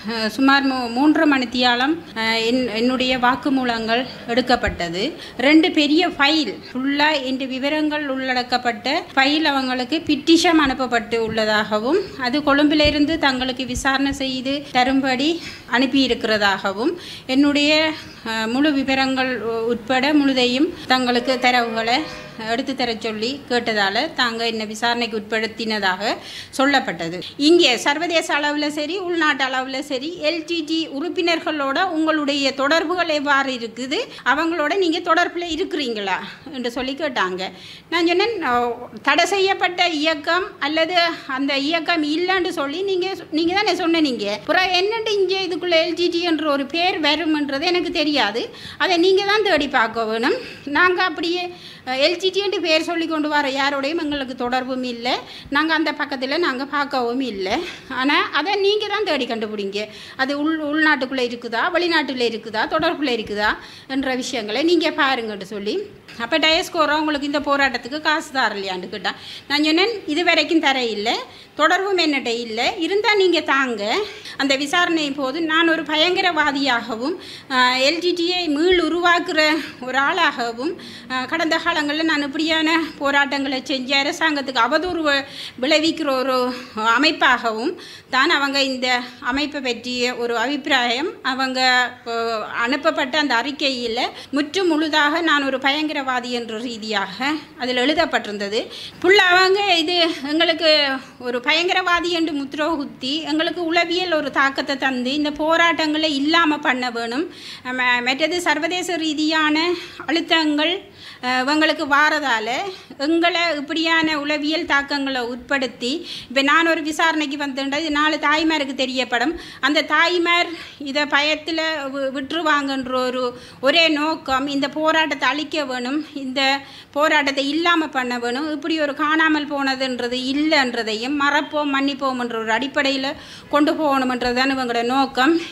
அஹ், சுமார் மூ மூன்று மணித்தியாலம் அஹ், என் என்னுடைய வாக்குமூலங்கள் எடுக்கப்பட்டது ரெண்டு பெரிய ஃபைல் ஃபுல்லாக என் விவரங்கள் உள்ளடக்கப்பட்ட ஃபைல் அவங்களுக்கு பிட்டிஷம் அனுப்பப்பட்டு உள்ளதாகவும் அது கொழும்பிலிருந்து தங்களுக்கு விசாரணை செய்து தரும்படி அனுப்பியிருக்கிறதாகவும் என்னுடைய அஹ், முழு விவரங்கள் உ- உட்பட முழுதையும் தங்களுக்கு தரவுகளை எடுத்து தர சொல்லி கேட்டதால் தாங்க என்ன விசாரணைக்கு உட்படுத்தினதாக சொல்லப்பட்டது இங்கே சர்வதேச அளவில் சரி உள்நாட்டு அளவில் சரி எல்டிடி உறுப்பினர்களோட உங்களுடைய தொடர்புகள் எவ்வாறு இருக்குது அவங்களோட நீங்கள் தொடர்பில் இருக்கிறீங்களா என்று சொல்லி கேட்டாங்க நான் சொன்னேன் அஹ், தடை செய்யப்பட்ட இயக்கம் அல்லது அந்த இயக்கம் இல்லைன்னு சொல்லி நீங்கள் நீங்கள் தானே சொன்னீங்க அப்புறம் என்னட்டு இங்கே இதுக்குள்ளே எல்டிடி என்ற ஒரு பேர் வரும்ன்றது எனக்கு தெரியாது அதை நீங்கள் தான் தேடி பார்க்க வேணும் நாங்கள் அப்படியே எல்ஜிடின்ட்டு பேர் சொல்லி கொண்டு வர யாரோடையும் எங்களுக்கு தொடர்பும் இல்லை நாங்கள் அந்த பக்கத்தில் நாங்கள் பார்க்கவும் இல்லை ஆனால் அதை நீங்கள் தான் தேடி கண்டுபிடிங்க அது உள் உள்நாட்டுக்குள்ளே இருக்குதா வெளிநாட்டில் இருக்குதா தொடர்புல இருக்குதா என்ற விஷயங்களை நீங்கள் பாருங்கன்னு சொல்லி அப்போ டயஸ்கோரா உங்களுக்கு இந்த போராட்டத்துக்கு காசு தரலையான்னு கேட்டான் நான் சொன்னேன் இது வரைக்கும் தர இல்லை தொடர்பும் என்னட்ட இல்லை இருந்தால் நீங்கள் தாங்க அந்த விசாரணையின் போது நான் ஒரு பயங்கரவாதியாகவும் எல்டிடியை மீள் உருவாக்குற ஒரு ஆளாகவும் ஆஹ், கடந்த காலங்களில் நான் இப்படியான போராட்டங்களை செஞ்சு அரசாங்கத்துக்கு அவதூறு வ- விளைவிக்கிற ஒரு அமைப்பாகவும் தான் அவங்க இந்த அமைப்பை பற்றிய ஒரு அபிப்பிராயம் அவங்க ஆஹ், அனுப்பப்பட்ட அந்த அறிக்கையில் முற்று முழுதாக நான் ஒரு பயங்கரவாதி என்ற ரீதியாக அதில் எழுதப்பட்டிருந்தது புள்ள அவங்க இது எங்களுக்கு ஒரு பயங்கரவாதி என்று முத்திரோ குத்தி எங்களுக்கு உளவியல் ஒரு தாக்கத்தை தந்து இந்த போராட்டங்களை இல்லாமல் பண்ண வேணும் ம- மற்றது சர்வதேச ரீதியான அழுத்தங்கள் அஹ், இவங்களுக்கு வாரதால் எங்களை இப்படியான உளவியல் தாக்கங்களை உட்படுத்தி இப்போ நான் ஒரு விசாரணைக்கு வந்தேன்டா இது நாலு தாய்மாருக்கு தெரியப்படும் அந்த தாய்மார் இதை பயத்தில் விட்டுருவாங்கன்ற ஒரு ஒரே நோக்கம் இந்த போராட்டத்தை அழிக்க வேணும் இந்த போராட்டத்தை இல்லாமல் பண்ண வேணும் இப்படி ஒரு காணாமல் போனதுன்றது இல்லைன்றதையும் மறப்போம் மன்னிப்போம் என்ற ஒரு அடிப்படையில் கொண்டு போகணுமன்றது தான் இவங்களோட நோக்கம்